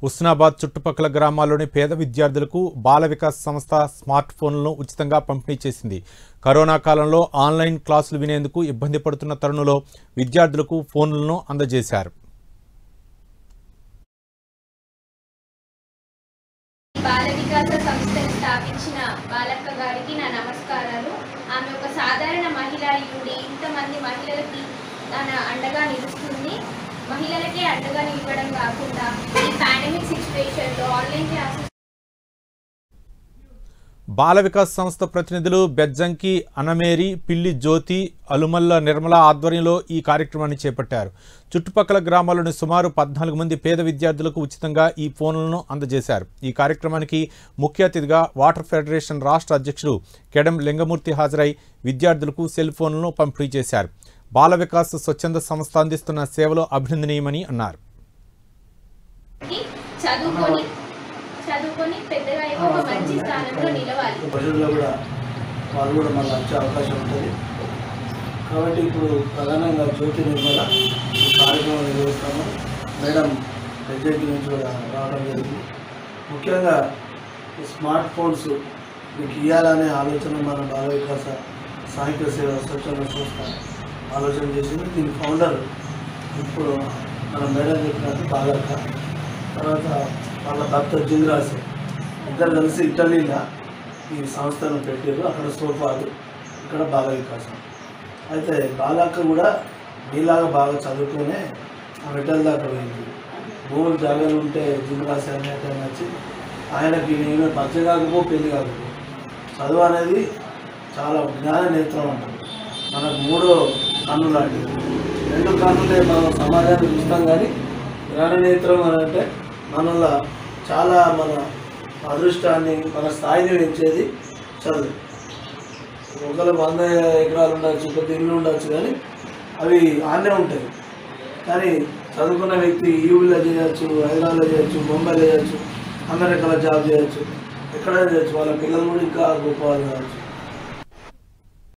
హుస్నాబాద్ చుట్టుపక్కల గ్రామాల్లోని పేద విద్యార్థులకు బాల వికాస్ సంస్థ స్మార్ట్ ఫోన్లను ఉచితంగా పంపిణీ చేసింది కరోనా కాలంలో ఆన్లైన్ క్లాసులు వినేందుకు ఇబ్బంది పడుతున్న తరుణంలో విద్యార్థులకు ఫోన్లను అందజేశారు బాల వికాస సంస్థను స్థాపించిన బాలక్క గారికి నా నమస్కారాలు ఆమె ఒక సాధారణ మహిళా యుడి ఇంతమంది మహిళలకి తన అండగా నిలుస్తుంది మహిళలకే అండగా నిలవడం కాకుండా ఈ పాండమిక్ సిచ్యువేషన్లో ఆన్లైన్ క్లాసెస్ బాల వికాస్ సంస్థ ప్రతినిధులు బెజ్జంకి అనమేరి పిల్లి జ్యోతి అలుమల్ల నిర్మల ఆధ్వర్యంలో ఈ కార్యక్రమాన్ని చేపట్టారు చుట్టుపక్కల గ్రామాల్లోని సుమారు పద్నాలుగు మంది పేద విద్యార్థులకు ఉచితంగా ఈ ఫోన్లను అందజేశారు ఈ కార్యక్రమానికి ముఖ్య అతిథిగా వాటర్ ఫెడరేషన్ రాష్ట్ర అధ్యక్షుడు కెడం లింగమూర్తి హాజరై విద్యార్థులకు సెల్ ఫోన్లను పంపిణీ చేశారు బాల వికాస్ స్వచ్ఛంద సంస్థ అందిస్తున్న సేవలు అభినందనీయమని అన్నారు చదువుకొని చదువుకొని పెద్దగా అయ్యి ఒక మంచి స్థానంలో నిలవాలి ప్రజల్లో కూడా వాళ్ళు కూడా మళ్ళీ వచ్చే అవకాశం ఉంటుంది కాబట్టి ఇప్పుడు ప్రధానంగా జ్యోతి నిర్మల ఈ కార్యక్రమం నిర్వహిస్తాము మేడం ప్రజెంట్ నుంచి కూడా రావడం జరిగింది ముఖ్యంగా ఈ స్మార్ట్ ఫోన్స్ మీకు ఇవ్వాలనే ఆలోచన మన బాల వికాస సాహిత్య సేవ స్వచ్ఛంద సంస్థ ఆలోచన చేసింది దీని ఫౌండర్ ఇప్పుడు మన మేడం చెప్పినట్టు బాలక్క తర్వాత వాళ్ళ భర్త జింద్రాస్ ఇద్దరు కలిసి ఇటలీలో ఈ సంస్థను పెట్టారు అక్కడ సోఫాలు ఇక్కడ బాల వికాసం అయితే బాలక్క కూడా మీలాగా బాగా చదువుకునే ఆ మెటల్ దాకా పోయింది భూములు జాగాలు ఉంటే జింద్రాస్ అనేది వచ్చి ఆయనకి నేను పరిచయం కాకపో పెళ్లి కాకపో చదువు అనేది చాలా జ్ఞాన నేత్రం అంటారు మనకు మూడో కన్ను లాంటిది రెండు కన్నులే మనం సమాజాన్ని చూస్తాం కానీ జ్ఞాన నేత్రం అని అంటే మనలో చాలా మన అదృష్టాన్ని మన స్థాయిని పెంచేది చదువు ఒకవేళ వంద ఎకరాలు ఉండొచ్చు పెద్ద ఇల్లు ఉండొచ్చు కానీ అవి ఆనే ఉంటాయి కానీ చదువుకున్న వ్యక్తి యూపీలో చేయొచ్చు హైదరాబాద్లో చేయొచ్చు ముంబైలో చేయొచ్చు అమెరికాలో జాబ్ చేయొచ్చు ఎక్కడైనా చేయొచ్చు వాళ్ళ పిల్లలు కూడా ఇంకా గొప్ప వాళ్ళు కావచ్చు